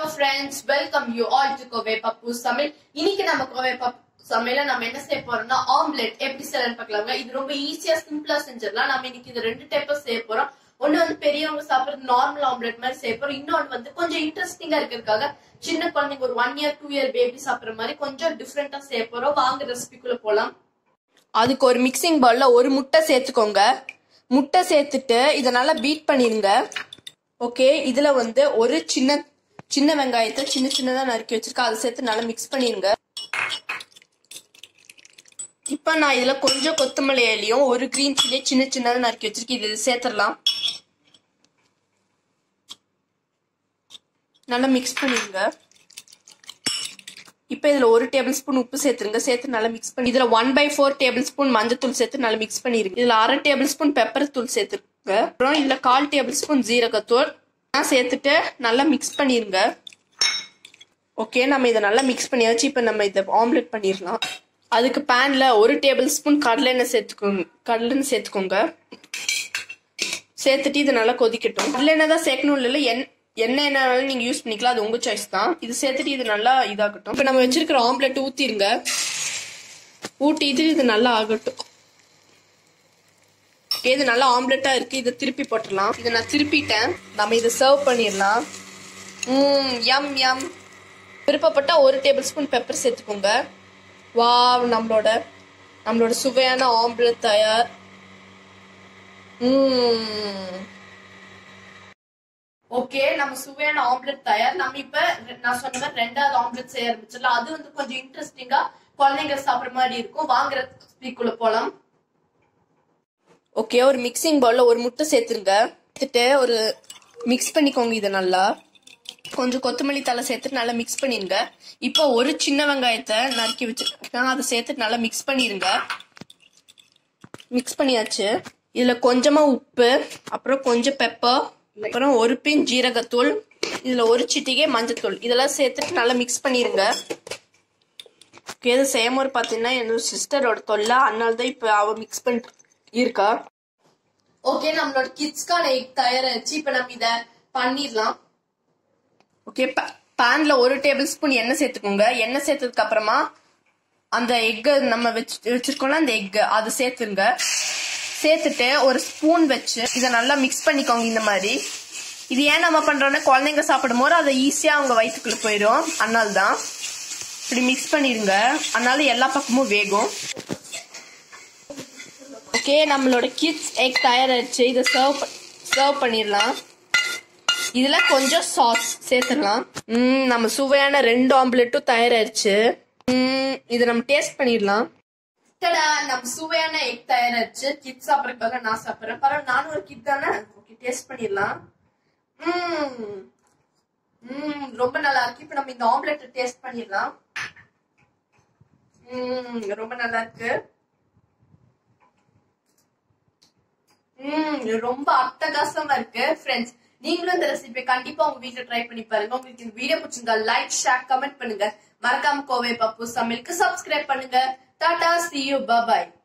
friends welcome you all to Kovai Pappu சமையல் இன்னைக்கு நம்ம கோவை பப்பு சமையல நம்ம என்ன செய்ய போறோம்னா ஆம்லெட் எப்படி செய்யலாம்னு பார்க்கலாங்க இது ரொம்ப ஈஸியா சிம்பிளா செஞ்சிடலாம் நம்ம இன்னைக்கு இது ரெண்டு டைப்பா செய்ய போறோம் ஒண்ணு வந்து பெரியவங்க சாப்பிடுறது நார்மல் ஆம்லெட் மாதிரி செய்ய போறோம் இன்னொன்னு வந்து கொஞ்சம் இன்ட்ரெஸ்டிங்கா இருக்கிறதுக்காக சின்ன குழந்தைங்க ஒரு one year two year baby சாப்பிடுற மாதிரி கொஞ்சம் டிஃப்ரெண்டா செய்ய போறோம் வாங்க ரெசிபிக்குள்ள போலாம் அதுக்கு ஒரு மிக்சிங் பவுல்ல ஒரு முட்டை சேர்த்துக்கோங்க முட்டை சேர்த்துட்டு இதை நல்லா பீட் பண்ணிருங்க ஓகே இதுல வந்து ஒரு சின்ன சின்ன வெங்காயத்தை சின்ன சின்னதா நறுக்கி வச்சிருக்கேன் அதை சேர்த்து நல்லா மிக்ஸ் பண்ணிருங்க இப்ப நான் இதுல கொஞ்சம் கொத்தமல்லி இலையும் ஒரு கிரீன் சில்லி சின்ன சின்னதா நறுக்கி வச்சிருக்கேன் இது சேர்த்துடலாம் நல்லா மிக்ஸ் பண்ணிருங்க இப்போ இதுல ஒரு டேபிள் ஸ்பூன் உப்பு சேர்த்துருங்க சேர்த்து நல்லா மிக்ஸ் பண்ணி இதுல one by four tablespoon மஞ்சத்தூள் சேர்த்து நல்லா மிக்ஸ் பண்ணிருங்க இதுல அரை டேபிள் ஸ்பூன் பெப்பர் தூள் சேர்த்துருங்க அப்புறம் இதுல கால் டேபிள் ஸ்பூன் ஜீரகத்தூள் சேர்த்துட்டு நல்லா மிக்ஸ் பண்ணிருங்க ஓகே நம்ம இதை நல்லா மிக்ஸ் பண்ணியாச்சு இப்போ நம்ம இதை ஆம்லெட் பண்ணிடலாம் அதுக்கு பேன்ல ஒரு டேபிள் ஸ்பூன் கடலை எண்ணெய் சேர்த்துக்கோங்க கடலை எண்ணெய் சேர்த்துக்கோங்க சேர்த்துட்டு இது நல்லா கொதிக்கட்டும் கடலை எண்ணெய் தான் சேர்க்கணும் இல்லை எண் என்ன எண்ணெய் நீங்க யூஸ் பண்ணிக்கலாம் அது உங்க சாய்ஸ் தான் இது சேர்த்துட்டு இது நல்லா இதாகட்டும் இப்போ நம்ம வச்சிருக்கிற ஆம்லெட் ஊத்திருங்க ஊட்டிட்டு இது நல்லா ஆகட்டும் இது நல்லா ஆம்லெட்டா இருக்கு இதை திருப்பி போட்டுடலாம் இதை நான் திருப்பிட்டேன் நம்ம இதை சர்வ் பண்ணிடலாம் ம் யம் யம் விருப்பப்பட்டா ஒரு டேபிள் ஸ்பூன் பெப்பர் சேர்த்துக்கோங்க வா நம்மளோட நம்மளோட சுவையான ஆம்லெட் தயார் ம் ஓகே நம்ம சுவையான ஆம்லெட் தயார் நம்ம இப்ப நான் சொன்ன மாதிரி ரெண்டாவது ஆம்லெட் செய்ய ஆரம்பிச்சிடலாம் அது வந்து கொஞ்சம் இன்ட்ரெஸ்டிங்கா குழந்தைங்க சாப்பிடுற மாதிரி இருக்கும் வாங்குற ஸ்பீக்குள்ள போலாம் ஓகே ஒரு மிக்சிங் பவுல்ல ஒரு முட்டை சேர்த்துருங்க சேர்த்துட்டு ஒரு மிக்ஸ் பண்ணிக்கோங்க இதை நல்லா கொஞ்சம் கொத்தமல்லி தலை சேர்த்துட்டு நல்லா மிக்ஸ் பண்ணிருங்க இப்போ ஒரு சின்ன வெங்காயத்தை நறுக்கி வச்சிருக்கேன் அதை சேர்த்துட்டு நல்லா மிக்ஸ் பண்ணிருங்க மிக்ஸ் பண்ணியாச்சு இதுல கொஞ்சமா உப்பு அப்புறம் கொஞ்சம் பெப்பர் அப்புறம் ஒரு பின் ஜீரகத்தூள் இதுல ஒரு சிட்டிகை மஞ்சத்தூள் இதெல்லாம் சேர்த்துட்டு நல்லா மிக்ஸ் பண்ணிருங்க இது செய்யும் போது பாத்தீங்கன்னா என்னோட சிஸ்டரோட தொல்லை அதனால தான் இப்ப அவ மிக்ஸ் பண்ணிட்டு இருக்கா ஓகே நம்மளோட கிட்ஸ்க்கான எக் தயாராச்சு இப்ப நம்ம இத பண்ணிடலாம் ஓகே பேன்ல ஒரு டேபிள் ஸ்பூன் எண்ணெய் சேர்த்துக்கோங்க எண்ணெய் சேர்த்ததுக்கு அப்புறமா அந்த எக்கு நம்ம வச்சு வச்சிருக்கோம்ல அந்த எக்கு அதை சேர்த்துருங்க சேர்த்துட்டு ஒரு ஸ்பூன் வச்சு இதை நல்லா மிக்ஸ் பண்ணிக்கோங்க இந்த மாதிரி இது ஏன் நம்ம பண்றோம்னா குழந்தைங்க சாப்பிடும் போது அதை ஈஸியா அவங்க வயிற்றுக்குள்ள போயிடும் அதனால தான் இப்படி மிக்ஸ் பண்ணிருங்க அதனால எல்லா பக்கமும் வேகும் ஓகே நம்மளோட கிட்ஸ் எக் தயாராச்சு இதை சர்வ் சர்வ் பண்ணிடலாம் இதுல கொஞ்சம் சாஸ் சேர்த்துடலாம் ம் நம்ம சுவையான ரெண்டு ஆம்லெட்டும் தயாராயிருச்சு ம் இதை நம்ம டேஸ்ட் பண்ணிடலாம் டடா நம்ம சுவையான எக் தயாராச்சு கிட் சாப்பிடறதுக்காக நான் சாப்பிடுறேன் பரவாயில்ல நானும் ஒரு கிட் தானே ஓகே டேஸ்ட் பண்ணிடலாம் ம் ம் ரொம்ப நல்லா இருக்கு இப்போ நம்ம இந்த ஆம்லெட் டேஸ்ட் பண்ணிடலாம் ம் ரொம்ப நல்லா இருக்கு ம் ரொம்ப அட்டகாசமா இருக்கு ஃப்ரெண்ட்ஸ் நீங்களும் இந்த ரெசிபி கண்டிப்பா உங்க வீட்ல ட்ரை பண்ணி பாருங்க உங்களுக்கு இந்த வீடியோ பிடிச்சிருந்தா லைக் ஷேர் கமெண்ட் பண்ணுங்க மறக்காம கோவை பப்பு சமையலுக்கு சப்ஸ்கிரைப் பண்ணுங்க டாடா சி யூ பாய்